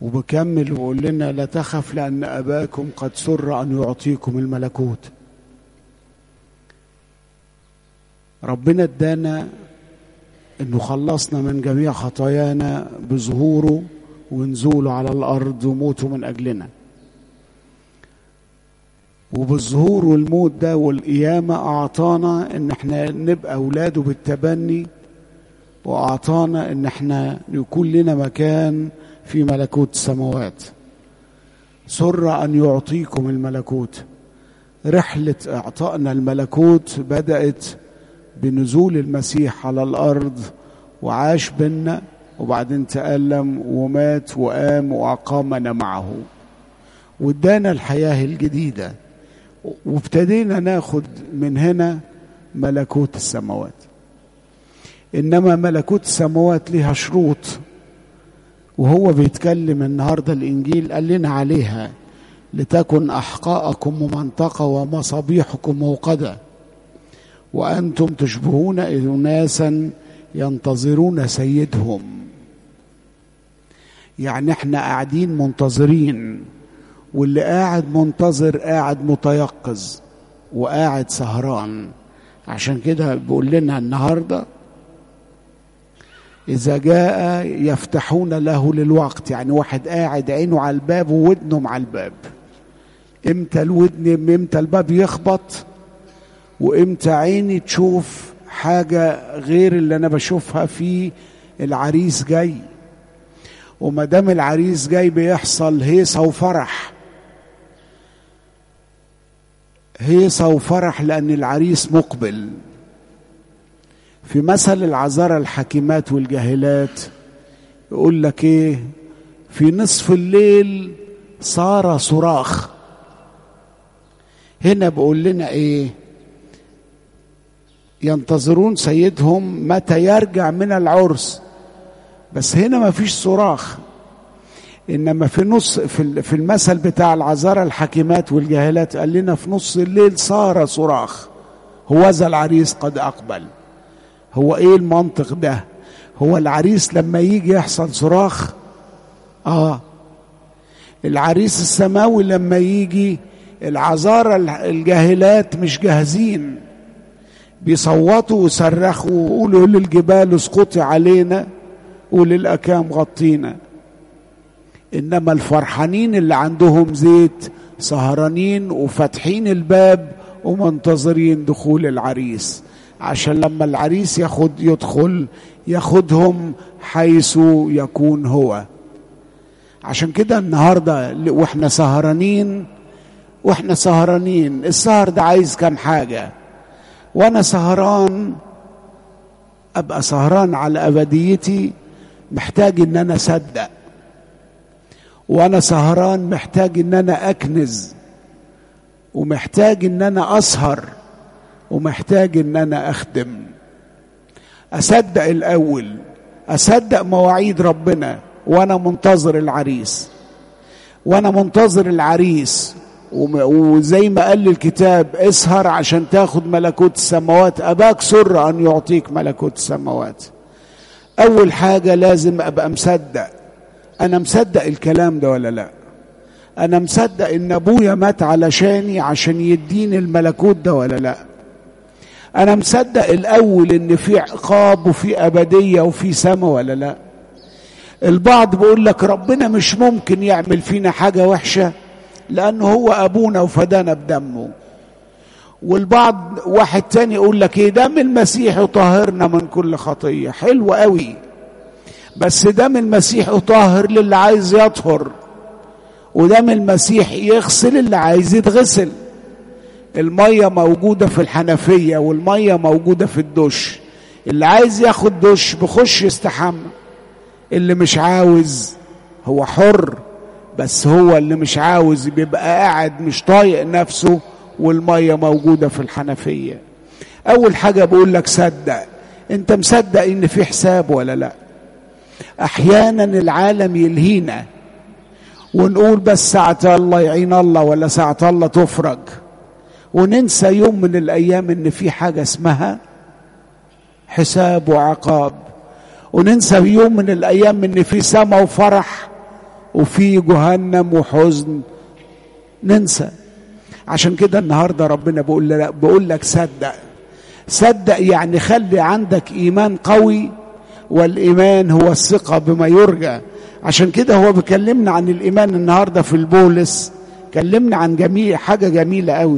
وبكمل ويقول لنا لا تخف لأن أباكم قد سر أن يعطيكم الملكوت ربنا ادانا انه خلصنا من جميع خطايانا بظهوره ونزوله على الارض وموته من اجلنا وبالظهور والموت ده والقيامة أعطانا إن احنا نبقى أولاده بالتبني وأعطانا إن احنا يكون لنا مكان في ملكوت السماوات سر أن يعطيكم الملكوت رحلة إعطائنا الملكوت بدأت بنزول المسيح على الأرض وعاش بينا وبعدين تألم ومات وقام وأقامنا معه وادانا الحياة الجديدة وابتدينا ناخد من هنا ملكوت السماوات انما ملكوت السماوات ليها شروط وهو بيتكلم النهارده الانجيل قال لنا عليها لتكن احقاءكم ممنطقه ومصابيحكم موقده وانتم تشبهون اناسا ينتظرون سيدهم يعني احنا قاعدين منتظرين واللي قاعد منتظر قاعد متيقظ وقاعد سهران عشان كده بيقول لنا النهارده إذا جاء يفتحون له للوقت يعني واحد قاعد عينه على الباب وودنه مع الباب امتى الودن امتى الباب يخبط وامتى عيني تشوف حاجة غير اللي أنا بشوفها في العريس جاي وما دام العريس جاي بيحصل هيصة وفرح هيصة وفرح لأن العريس مقبل في مثل العذارى الحكيمات والجاهلات يقول لك ايه في نصف الليل صار صراخ هنا بيقول لنا ايه ينتظرون سيدهم متى يرجع من العرس بس هنا ما فيش صراخ انما في نص في في المثل بتاع العذارى الحكيمات والجاهلات قال لنا في نص الليل صار صراخ هوذا العريس قد اقبل هو ايه المنطق ده هو العريس لما يجي يحصل صراخ اه العريس السماوي لما يجي العذارى الجاهلات مش جاهزين بيصوتوا ويصرخوا ويقولوا للجبال اسقطي علينا وللاكام غطينا انما الفرحانين اللي عندهم زيت سهرانين وفاتحين الباب ومنتظرين دخول العريس عشان لما العريس ياخد يدخل ياخدهم حيث يكون هو عشان كده النهارده واحنا سهرانين واحنا سهرانين السهر ده عايز كام حاجه وانا سهران ابقى سهران على ابديتي محتاج ان انا اصدق وانا سهران محتاج ان انا اكنز ومحتاج ان انا اسهر ومحتاج ان انا اخدم اصدق الاول اصدق مواعيد ربنا وانا منتظر العريس وانا منتظر العريس وزي ما قال الكتاب اسهر عشان تاخد ملكوت السماوات اباك سر ان يعطيك ملكوت السماوات اول حاجه لازم ابقى مصدق انا مصدق الكلام ده ولا لا انا مصدق ان ابويا مات علشاني عشان يديني الملكوت ده ولا لا انا مصدق الاول ان في عقاب وفي ابديه وفي سما ولا لا البعض بيقول لك ربنا مش ممكن يعمل فينا حاجه وحشه لانه هو ابونا وفدانا بدمه والبعض واحد تاني يقول لك ايه دم المسيح يطهرنا من كل خطيه حلو قوي بس دم المسيح يطهر للي عايز يطهر ودم المسيح يغسل اللي عايز يتغسل المية موجودة في الحنفية والمية موجودة في الدش اللي عايز ياخد دش بخش يستحمى اللي مش عاوز هو حر بس هو اللي مش عاوز بيبقى قاعد مش طايق نفسه والمية موجودة في الحنفية أول حاجة بقول لك صدق أنت مصدق إن في حساب ولا لأ أحيانا العالم يلهينا ونقول بس ساعة الله يعين الله ولا ساعة الله تفرج وننسى يوم من الايام ان في حاجه اسمها حساب وعقاب وننسى يوم من الايام ان في سما وفرح وفي جهنم وحزن ننسى عشان كده النهارده ربنا بيقول لك بيقول لك صدق صدق يعني خلي عندك ايمان قوي والايمان هو الثقه بما يرجى عشان كده هو بيكلمنا عن الايمان النهارده في البولس كلمنا عن جميع حاجه جميله قوي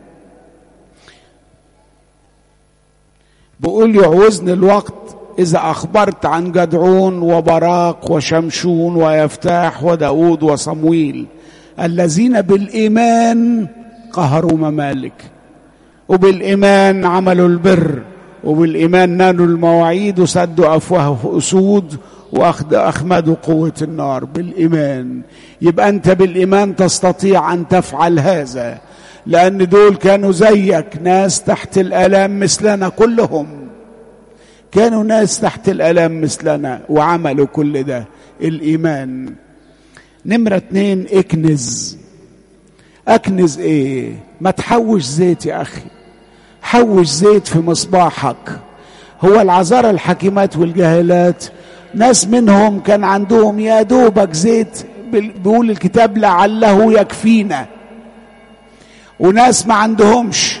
بيقول يعوزني الوقت إذا أخبرت عن جدعون وبراق وشمشون ويفتاح وداود وصمويل الذين بالإيمان قهروا ممالك وبالإيمان عملوا البر وبالإيمان نالوا المواعيد وسدوا أفواه أسود وأخمدوا قوة النار بالإيمان يبقى أنت بالإيمان تستطيع أن تفعل هذا لأن دول كانوا زيك ناس تحت الآلام مثلنا كلهم كانوا ناس تحت الآلام مثلنا وعملوا كل ده الإيمان نمرة اتنين اكنز اكنز ايه ما تحوش زيت يا اخي حوش زيت في مصباحك هو العذارى الحكيمات والجاهلات ناس منهم كان عندهم يا دوبك زيت بيقول الكتاب لعله يكفينا وناس ما عندهمش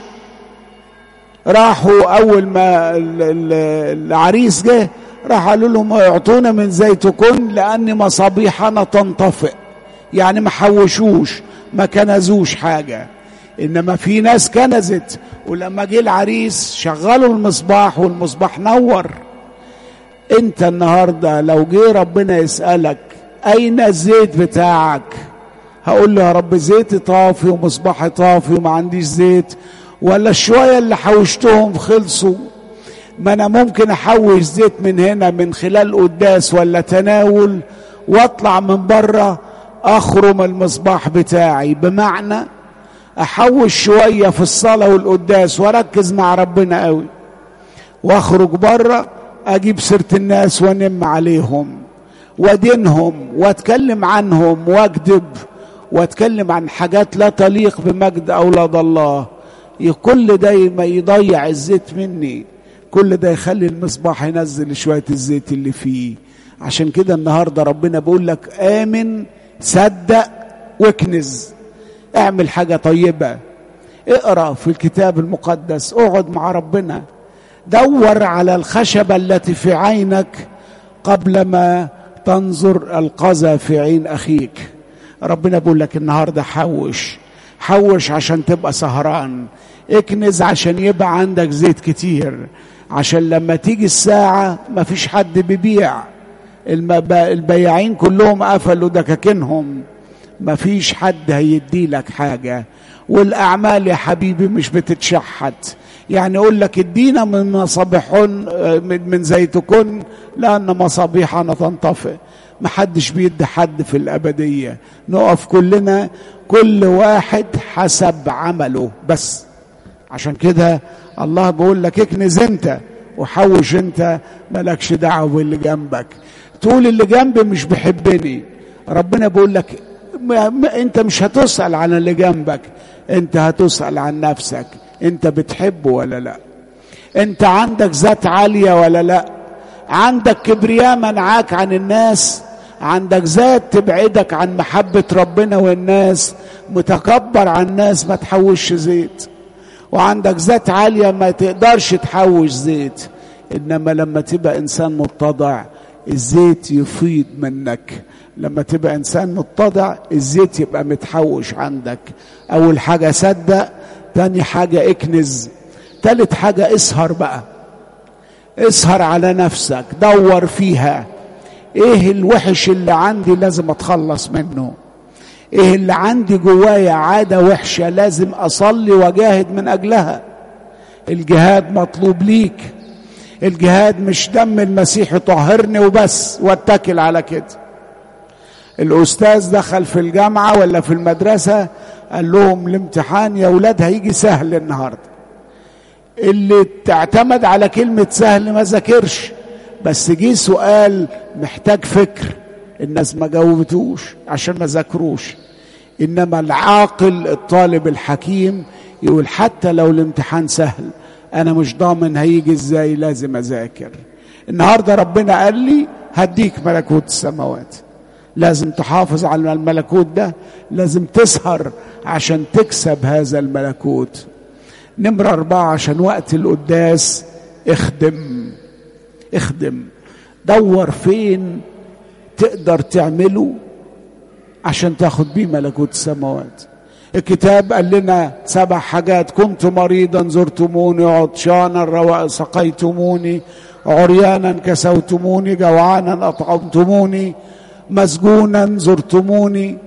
راحوا اول ما العريس جه راح قالوا لهم اعطونا من زيتكم لان مصابيحنا تنطفئ يعني ما حوشوش ما كنزوش حاجه انما في ناس كنزت ولما جه العريس شغلوا المصباح والمصباح نور انت النهارده لو جه ربنا يسالك اين الزيت بتاعك هقول له يا رب زيتي طافي ومصباحي طافي وما عنديش زيت ولا الشويه اللي حوشتهم خلصوا ما انا ممكن احوش زيت من هنا من خلال قداس ولا تناول واطلع من بره اخرم المصباح بتاعي بمعنى احوش شويه في الصلاه والقداس واركز مع ربنا قوي واخرج بره اجيب سيره الناس وانم عليهم وادينهم واتكلم عنهم واكذب واتكلم عن حاجات لا تليق بمجد اولاد الله كل ده ما يضيع الزيت مني كل ده يخلي المصباح ينزل شويه الزيت اللي فيه عشان كده النهارده ربنا بيقول لك امن صدق واكنز اعمل حاجه طيبه اقرا في الكتاب المقدس اقعد مع ربنا دور على الخشبه التي في عينك قبل ما تنظر القذى في عين اخيك ربنا بيقول لك النهارده حوش حوش عشان تبقى سهران اكنز عشان يبقى عندك زيت كتير عشان لما تيجي الساعة ما فيش حد بيبيع البياعين كلهم قفلوا دكاكينهم ما فيش حد هيدي لك حاجة والأعمال يا حبيبي مش بتتشحت يعني يقول لك ادينا من مصابيحن من زيتكن لأن مصابيحنا تنطفئ محدش بيدي حد في الأبدية نقف كلنا كل واحد حسب عمله بس عشان كده الله بيقول لك اكنز انت وحوش انت مالكش دعوه باللي جنبك تقول اللي جنبي مش بيحبني ربنا بيقول لك ما ما انت مش هتسال عن اللي جنبك انت هتسال عن نفسك انت بتحبه ولا لا انت عندك ذات عاليه ولا لا عندك كبرياء منعاك عن الناس عندك ذات تبعدك عن محبه ربنا والناس متكبر عن الناس ما تحوش زيت وعندك ذات عالية ما تقدرش تحوش زيت إنما لما تبقى إنسان متضع الزيت يفيض منك لما تبقى إنسان متضع الزيت يبقى متحوش عندك أول حاجة صدق تاني حاجة اكنز تالت حاجة اسهر بقى اسهر على نفسك دور فيها ايه الوحش اللي عندي لازم اتخلص منه ايه اللي عندي جوايا عادة وحشة لازم اصلي واجاهد من اجلها الجهاد مطلوب ليك الجهاد مش دم المسيح يطهرني وبس واتكل على كده الاستاذ دخل في الجامعة ولا في المدرسة قال لهم الامتحان يا ولاد هيجي سهل النهاردة اللي تعتمد على كلمة سهل ما ذاكرش بس جه سؤال محتاج فكر الناس ما جاوبتوش عشان ما ذاكروش انما العاقل الطالب الحكيم يقول حتى لو الامتحان سهل انا مش ضامن هيجي ازاي لازم اذاكر النهارده ربنا قال لي هديك ملكوت السماوات لازم تحافظ على الملكوت ده لازم تسهر عشان تكسب هذا الملكوت نمرة أربعة عشان وقت القداس اخدم اخدم دور فين تقدر تعمله عشان تاخد بيه ملكوت السماوات الكتاب قال لنا سبع حاجات كنت مريضا زرتموني عطشانا سقيتموني عريانا كسوتموني جوعانا اطعمتموني مسجونا زرتموني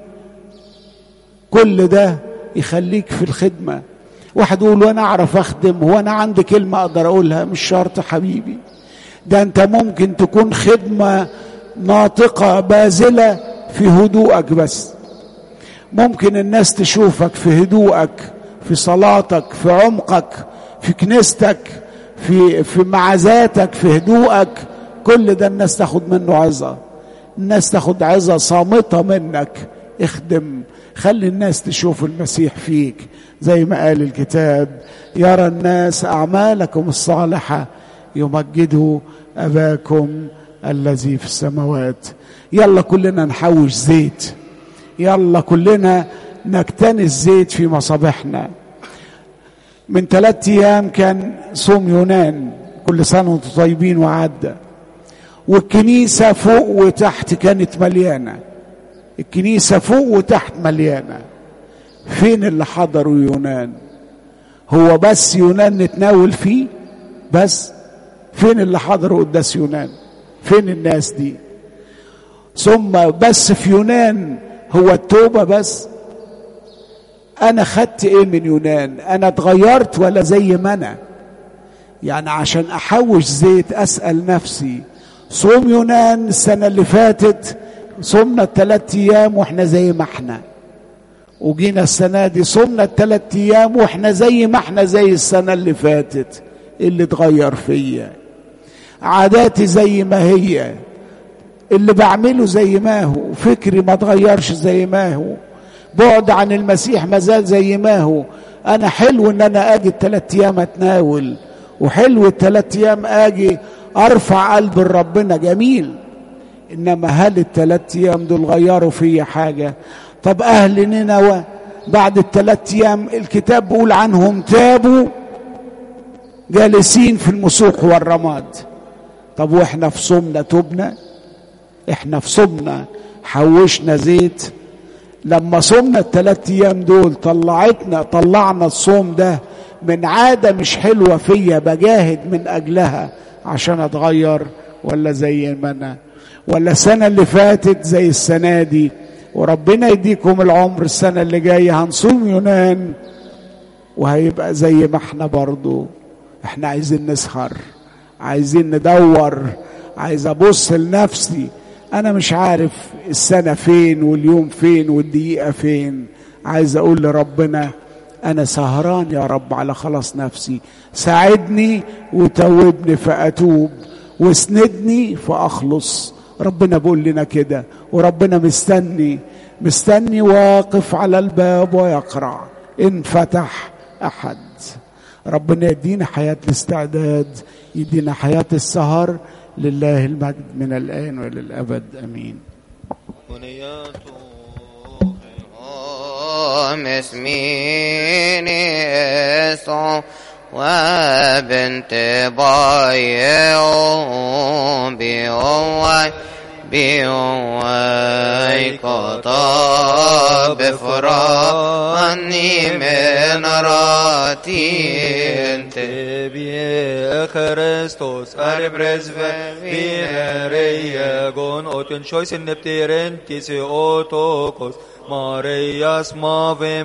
كل ده يخليك في الخدمه واحد يقول وانا اعرف اخدم هو انا عندي كلمه اقدر اقولها مش شرط حبيبي ده انت ممكن تكون خدمه ناطقه باذله في هدوءك بس ممكن الناس تشوفك في هدوءك في صلاتك في عمقك في كنيستك في في معازاتك في هدوءك كل ده الناس تاخد منه عظه الناس تاخد عظه صامته منك اخدم خلي الناس تشوف المسيح فيك زي ما قال الكتاب يرى الناس اعمالكم الصالحه يمجدوا اباكم الذي في السماوات يلا كلنا نحوش زيت يلا كلنا نكتنز زيت في مصابيحنا من ثلاثة ايام كان صوم يونان كل سنه وانتم طيبين وعدى والكنيسه فوق وتحت كانت مليانه الكنيسه فوق وتحت مليانه فين اللي حضروا يونان هو بس يونان نتناول فيه بس فين اللي حضروا قداس يونان فين الناس دي ثم بس في يونان هو التوبة بس أنا خدت إيه من يونان أنا اتغيرت ولا زي ما أنا يعني عشان أحوش زيت أسأل نفسي صوم يونان السنة اللي فاتت صمنا الثلاث أيام وإحنا زي ما إحنا وجينا السنة دي صمنا الثلاث أيام وإحنا زي ما إحنا زي السنة اللي فاتت اللي اتغير فيا عاداتي زي ما هي اللي بعمله زي ما هو فكري ما اتغيرش زي ما هو بعد عن المسيح ما زال زي ما هو انا حلو ان انا اجي الثلاث ايام اتناول وحلو الثلاث ايام اجي ارفع قلب ربنا جميل انما هل الثلاث ايام دول غيروا فيا حاجه طب اهل نينوى بعد الثلاث ايام الكتاب بيقول عنهم تابوا جالسين في المسوق والرماد طب واحنا في صومنا تبنا احنا في صومنا حوشنا زيت لما صومنا الثلاث ايام دول طلعتنا طلعنا الصوم ده من عاده مش حلوه فيا بجاهد من اجلها عشان اتغير ولا زي ما انا ولا السنه اللي فاتت زي السنه دي وربنا يديكم العمر السنه اللي جايه هنصوم يونان وهيبقى زي ما احنا برضو احنا عايزين نسهر عايزين ندور عايز ابص لنفسي انا مش عارف السنه فين واليوم فين والدقيقه فين عايز اقول لربنا انا سهران يا رب على خلاص نفسي ساعدني وتوبني فاتوب واسندني فاخلص ربنا بيقول لنا كده وربنا مستني مستني واقف على الباب ويقرع ان فتح احد ربنا يدينا حياه الاستعداد يدينا حياه السهر لله المجد من الآن وإلى الأبد أمين اسميني اسو وبنت بايعو بيوي بيوي كتاب فراني من راتين Tebie Christus är bresve vi herregon och en choice in neptiren tisi otokos Marias mavim